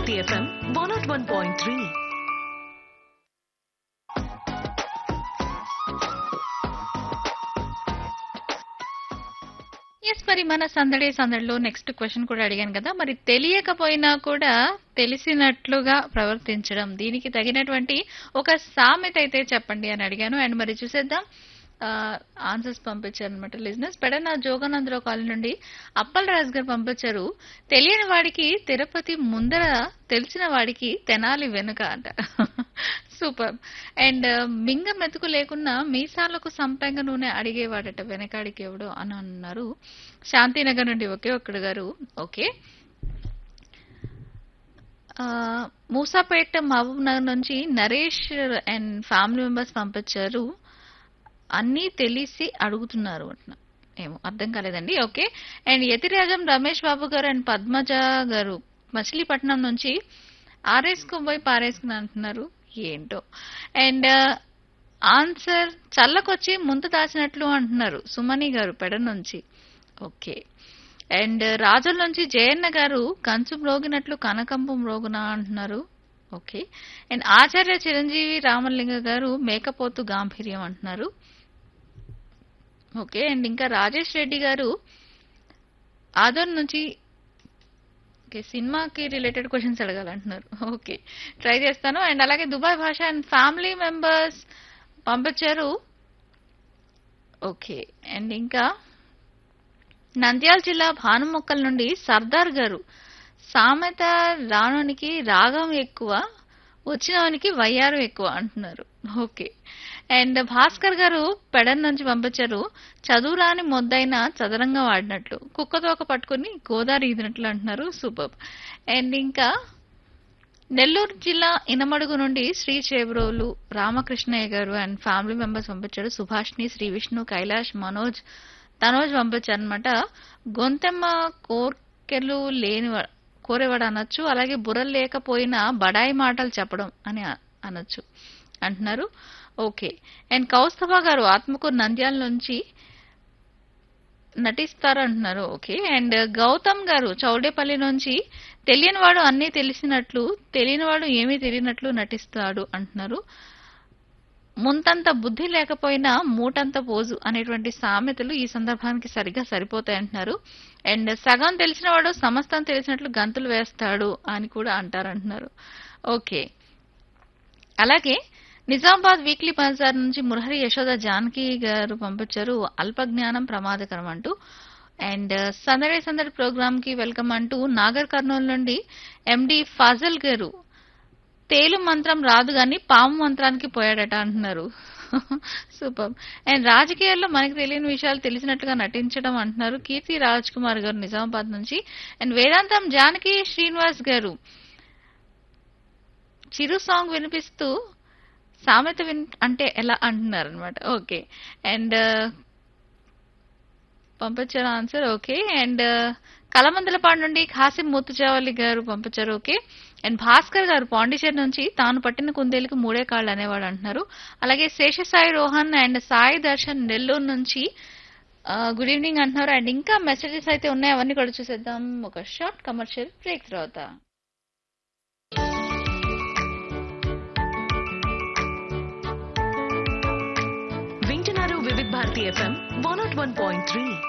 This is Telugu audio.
Bharati FM one not one point three ఎస్ మరి మన సందడి సందడిలో నెక్స్ట్ క్వశ్చన్ కూడా అడిగాను కదా మరి తెలియకపోయినా కూడా తెలిసినట్లుగా ప్రవర్తించడం దీనికి తగినటువంటి ఒక సామెత అయితే చెప్పండి అని అడిగాను అండ్ మరి చూసేద్దాం ఆన్సర్స్ పంపించారు అనమాట లిజినెస్ పెడన జోగానందరావు కాలనీ నుండి అప్పల్ రాజ్ గారు పంపించారు తెలియని వాడికి తిరుపతి ముందర తెలిసిన వాడికి తెనాలి వెనుక అంట సూపర్ అండ్ మింగ మెతుకు లేకున్నా మీసాలకు సంపెంగ నూనె అడిగేవాడట వెనకాడికి ఎవడో అని అన్నారు శాంతినగర్ నుండి ఒకే ఒక్కడు గారు ఓకే ఆ, మూసాపేట మహబూబ్ నగర్ నుంచి నరేష్ అండ్ ఫ్యామిలీ మెంబర్స్ పంపించారు అన్నీ తెలిసి అడుగుతున్నారు అంటున్నా ఏమో అర్థం కాలేదండి okay and Yathirajam Ramesh Babu garu and Padmaja గారు మచిలీపట్నం నుంచి ఆరేసుకుని పోయి పారేసుకుని అంటున్నారు ఏంటో అండ్ ఆన్సర్ చల్లకొచ్చి ముందు దాచినట్లు అంటున్నారు సుమని గారు పెడ నుంచి ఓకే అండ్ రాజుల నుంచి జయన్న గారు కంచు మ్రోగినట్లు కనకంపు మ్రోగున అంటున్నారు ఓకే అండ్ ఆచార్య చిరంజీవి రామలింగ గారు మేకపోతు గాంభీర్యం అంటున్నారు ఓకే అండ్ ఇంకా రాజేష్ రెడ్డి గారు ఆదోర్ నుంచి ఓకే సినిమాకి రిలేటెడ్ క్వశ్చన్స్ అడగాలంటున్నారు ఓకే ట్రై చేస్తాను అండ్ అలాగే Dubai Basha and family members పంపించారు ఓకే అండ్ ఇంకా నంద్యాల జిల్లా భానుమొక్కల నుండి సర్దార్ గారు సామెత రానునికి రాగం ఎక్కువ వచ్చినవానికి వయ్యారం ఎక్కువ అంటున్నారు ఓకే అండ్ భాస్కర్ గారు పెడన్ నుంచి పంపించారు చదువు రాని మొద్దైన చదరంగా వాడినట్లు కుక్కతోక పట్టుకుని గోదావరి ఈదినట్లు అంటున్నారు సూపర్ అండ్ ఇంకా నెల్లూరు జిల్లా ఇనమడుగు నుండి శ్రీ చేబ్రోలు రామకృష్ణయ్య గారు అండ్ ఫ్యామిలీ మెంబర్స్ పంపించారు సుభాష్ని శ్రీ విష్ణు కైలాష్ మనోజ్ తనోజ్ పంపించారు అనమాట గొంతెమ్మ కోర్కెలు లేని కోరేవాడు అనొచ్చు అలాగే బుర్రలు లేకపోయినా బడాయి మాటలు చెప్పడం అని అ- అనొచ్చు అంటున్నారు ఓకే అండ్ కౌస్తభ గారు ఆత్మకూరు నంద్యాల నుంచి నటిస్తారు అంటున్నారు ఓకే అండ్ గౌతమ్ గారు చౌడేపల్లి నుంచి తెలియనివాడు అన్నీ తెలిసినట్లు తెలియనివాడు ఏమీ తెలియనట్లు నటిస్తాడు అంటున్నారు ముంతంత బుద్ధి లేకపోయినా మూటంత పోజు అనేటువంటి సామెతలు ఈ సందర్భానికి సరిగ్గా సరిపోతాయి అంటున్నారు అండ్ సగం తెలిసినవాడు సమస్తం తెలిసినట్లు గంతులు వేస్తాడు అని కూడా అంటారంటున్నారు ఓకే అలాగే నిజామాబాద్ వీక్లీ బజార్ నుంచి మురహరి యశోద జానకి గారు పంపించారు అల్ప జ్ఞానం ప్రమాదకరం అంటూ అండ్ సందడి సందడి ప్రోగ్రామ్ కి వెల్కమ్ అంటూ నాగర్ కర్నూలు నుండి ఎండి ఫజల్ గారు తేలు మంత్రం రాదు గాని పాము మంత్రానికి పోయాడట అంటున్నారు సూపర్ అండ్ రాజకీయాల్లో మనకి తెలియని విషయాలు తెలిసినట్లుగా నటించడం అంటున్నారు కీర్తి రాజ్ కుమార్ గారు నిజామాబాద్ నుంచి అండ్ వేదాంతం జానకి శ్రీనివాస్ గారు చిరు సాంగ్ వినిపిస్తూ సామెత విన్ అంటే ఎలా అంటున్నారు అనమాట ఓకే అండ్ పంపించారు ఆన్సర్ ఓకే అండ్ కలమందలపాడు నుండి ఖాసిం ముత్తుచావల్లి గారు పంపించారు ఓకే అండ్ భాస్కర్ గారు పాండిచేరి నుంచి తాను పట్టిన కుందేలకు మూడే కాళ్ళు అనేవాడు అంటున్నారు అలాగే శేషసాయి రోహన్ అండ్ సాయి దర్శన్ నెల్లూరు నుంచి గుడ్ ఈవినింగ్ అంటున్నారు అండ్ ఇంకా మెసేజెస్ అయితే ఉన్నాయి అవన్నీ కూడా చూసేద్దాం ఒక షార్ట్ కమర్షియల్ బ్రేక్ తర్వాత వింటున్నారు వివిధ Bharati FM one not one point three